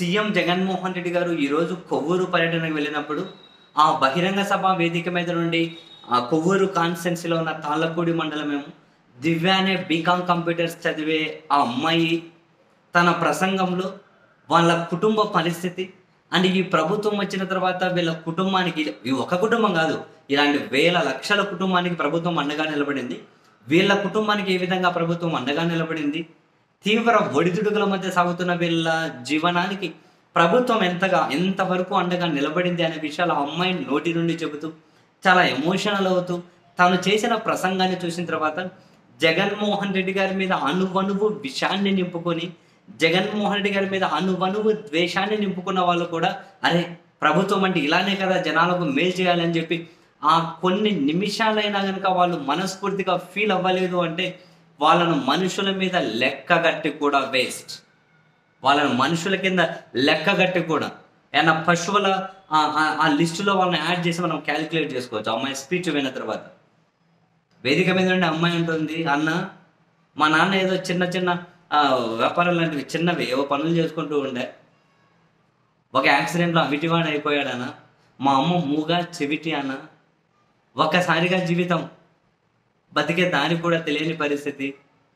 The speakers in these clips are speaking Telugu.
సీఎం జగన్మోహన్ రెడ్డి గారు ఈరోజు కొవ్వూరు పర్యటనకు వెళ్ళినప్పుడు ఆ బహిరంగ సభ వేదిక మీద నుండి ఆ కొవ్వూరు కాన్స్టెన్సీలో ఉన్న తాళ్ళపూడి మండలమేమో దివ్య అనే బీకామ్ కంప్యూటర్స్ చదివే ఆ అమ్మాయి తన ప్రసంగంలో వాళ్ళ కుటుంబ పరిస్థితి అండ్ ఈ ప్రభుత్వం వచ్చిన తర్వాత వీళ్ళ కుటుంబానికి ఈ ఒక కుటుంబం కాదు ఇలాంటి వేల లక్షల కుటుంబానికి ప్రభుత్వం అండగా నిలబడింది వీళ్ళ కుటుంబానికి ఏ విధంగా ప్రభుత్వం అండగా నిలబడింది తీవ్ర ఒడిదుడుకుల మధ్య సాగుతున్న వీళ్ళ జీవనానికి ప్రభుత్వం ఎంతగా ఎంతవరకు అండగా నిలబడింది అనే విషయాలు ఆ అమ్మాయి నోటి నుండి చెబుతూ చాలా ఎమోషనల్ అవుతూ తాను చేసిన ప్రసంగాన్ని చూసిన తర్వాత జగన్మోహన్ రెడ్డి గారి మీద అణువణువు విషాన్ని నింపుకొని జగన్మోహన్ రెడ్డి గారి మీద అణువణువు ద్వేషాన్ని నింపుకున్న వాళ్ళు కూడా అరే ప్రభుత్వం అంటే ఇలానే కదా జనాలకు మేలు చేయాలని చెప్పి ఆ కొన్ని నిమిషాలైనా కనుక వాళ్ళు మనస్ఫూర్తిగా ఫీల్ అవ్వలేదు అంటే వాళ్ళను మనుషుల మీద లెక్కగట్టి కూడా వేస్ట్ వాళ్ళని మనుషుల కింద లెక్కగట్టి కూడా ఏమన్నా పశువుల ఆ- ఆ- ఆ లిస్టులో వాళ్ళని యాడ్ చేసి మనం క్యాలిక్యులేట్ చేసుకోవచ్చు అమ్మాయి స్పీచ్ విన్న తర్వాత వేదిక మీద నుండి అమ్మాయి ఉంటుంది అన్న మా నాన్న ఏదో చిన్న చిన్న ఆ, వ్యాపారం లాంటివి చిన్నవి ఏవో పనులు చేసుకుంటూ ఉండే ఒక యాక్సిడెంట్లో అవిటివాడు అయిపోయాడన్న మా అమ్మ మూగా చెవిటి అన్న ఒక్కసారిగా జీవితం బతికే దానికి కూడా తెలియని పరిస్థితి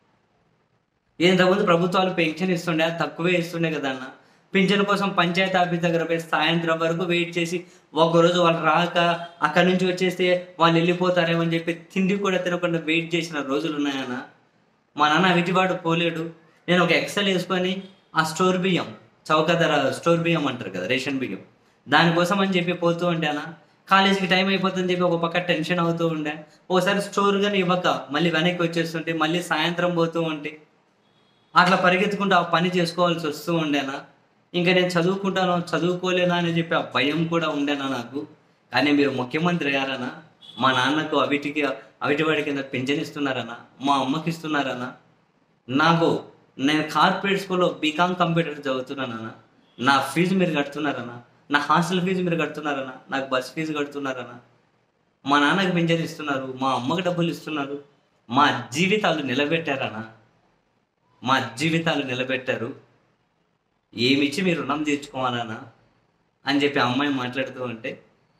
ఇంతకుముందు ప్రభుత్వాలు పెన్షన్ ఇస్తుండే అది తక్కువే ఇస్తుండే కదా అన్న పింఛన్ కోసం పంచాయతీ ఆఫీస్ దగ్గర పోయి సాయంత్రం వరకు వెయిట్ చేసి ఒకరోజు వాళ్ళు రాక అక్కడి నుంచి వచ్చేస్తే వాళ్ళు వెళ్ళిపోతారేమో అని చెప్పి తిండి కూడా తినకుండా వెయిట్ చేసిన రోజులు ఉన్నాయన్న మా నాన్న విటివాడు పోలేడు నేను ఒక ఎక్సెల్ వేసుకొని ఆ స్టోర్ బియ్యం చౌక ధర స్టోర్ బియ్యం అంటారు కదా రేషన్ బియ్యం దానికోసం అని చెప్పి పోతూ ఉంటే అన్న కాలేజీకి టైం అయిపోతుందని చెప్పి ఒక పక్క టెన్షన్ అవుతూ ఉండే ఒకసారి స్టోర్ కానీ ఇవ్వక మళ్ళీ వెనక్కి వచ్చేస్తుంటే మళ్ళీ సాయంత్రం పోతూ ఉంటే అట్లా పరిగెత్తుకుంటూ ఆ పని చేసుకోవాల్సి వస్తూ ఉండేనా ఇంకా నేను చదువుకుంటాను చదువుకోలేనా అని చెప్పి ఆ భయం కూడా ఉండేనా నాకు కానీ మీరు ముఖ్యమంత్రి అయ్యారనా మా నాన్నకు అవిటికి అవిటివాడి కింద పింఛన్ ఇస్తున్నారనా మా అమ్మకి ఇస్తున్నారనా నాకు నేను కార్పొరేట్ స్కూల్లో బీకామ్ కంప్యూటర్ చదువుతున్నానన్నా నా ఫీజు మీరు కడుతున్నారనా నా హాస్టల్ ఫీజు మీరు కడుతున్నారనా నాకు బస్ ఫీజు కడుతున్నారనా మా నాన్నకి పింఛన్ ఇస్తున్నారు మా అమ్మకి డబ్బులు ఇస్తున్నారు మా జీవితాలు నిలబెట్టారనా మా జీవితాలు నిలబెట్టారు ఏమిచ్చి మీరు రుణం తీర్చుకోవాలనా అని చెప్పి ఆ అమ్మాయి మాట్లాడుతూ ఉంటే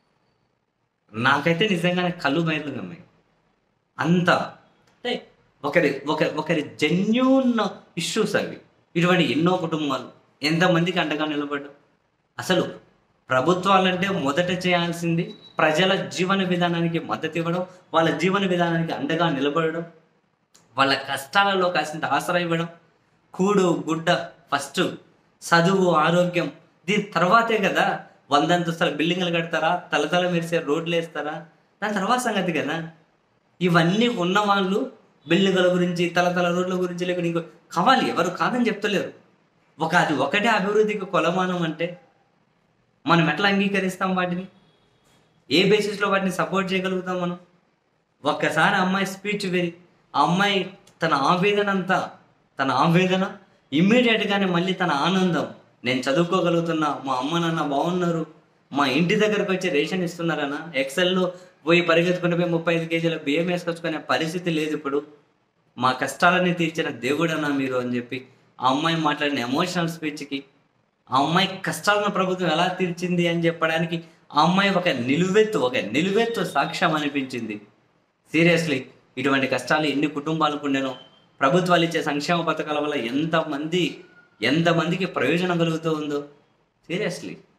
నాకైతే నిజంగానే కళ్ళు బయలు గమ్మాయి అంత అంటే ఒకరి ఒక ఒకరి జెన్యున్ ఇష్యూస్ అవి ఇటువంటి ఎన్నో కుటుంబాలు ఎంతమందికి అండగా నిలబడ్డం అసలు ప్రభుత్వాలంటే మొదట చేయాల్సింది ప్రజల జీవన విధానానికి మద్దతు ఇవ్వడం వాళ్ళ జీవన విధానానికి అండగా నిలబడడం వాళ్ళ కష్టాలలో కాసింత ఆసరా ఇవ్వడం కూడు గుడ్డ ఫస్ట్ చదువు ఆరోగ్యం దీని తర్వాతే కదా వందంతస్తుల బిల్డింగ్లు కడతారా తలతల మెరిసే రోడ్లు వేస్తారా దాని తర్వాత సంగతి కదా ఇవన్నీ ఉన్న వాళ్ళు బిల్డింగుల గురించి తలతల రోడ్ల గురించి లేకుండా ఇంకో కావాలి ఎవరు కాదని చెప్తలేరు ఒక అది ఒకటే అభివృద్ధికి కొలమానం అంటే మనం ఎట్లా అంగీకరిస్తాం వాటిని ఏ బేసిస్లో వాటిని సపోర్ట్ చేయగలుగుతాం మనం ఒక్కసారి అమ్మాయి స్పీచ్ విని ఆ అమ్మాయి తన ఆవేదన అంతా తన ఆవేదన ఇమ్మీడియట్గానే మళ్ళీ తన ఆనందం నేను చదువుకోగలుగుతున్నా మా అమ్మ నాన్న బాగున్నారు మా ఇంటి దగ్గరకు వచ్చి రేషన్ ఇస్తున్నారన్న ఎక్సెల్లో పోయి పరిగెత్తుకుంటే పోయి ముప్పై ఐదు కేజీల బియ్యం వేసుకొచ్చుకునే పరిస్థితి లేదు ఇప్పుడు మా కష్టాలని తీర్చిన దేవుడన్నా మీరు అని చెప్పి ఆ అమ్మాయి మాట్లాడిన ఎమోషనల్ స్పీచ్కి ఆ అమ్మాయి కష్టాలను ప్రభుత్వం ఎలా తీర్చింది అని చెప్పడానికి ఆ అమ్మాయి ఒక నిలువెత్తు ఒక నిలువెత్తు సాక్ష్యం అనిపించింది సీరియస్లీ ఇటువంటి కష్టాలు ఎన్ని కుటుంబాలకు ఉండేనో ప్రభుత్వాలు ఇచ్చే సంక్షేమ పథకాల వల్ల ఎంతమంది ఎంతమందికి ప్రయోజనం కలుగుతూ ఉందో సీరియస్లీ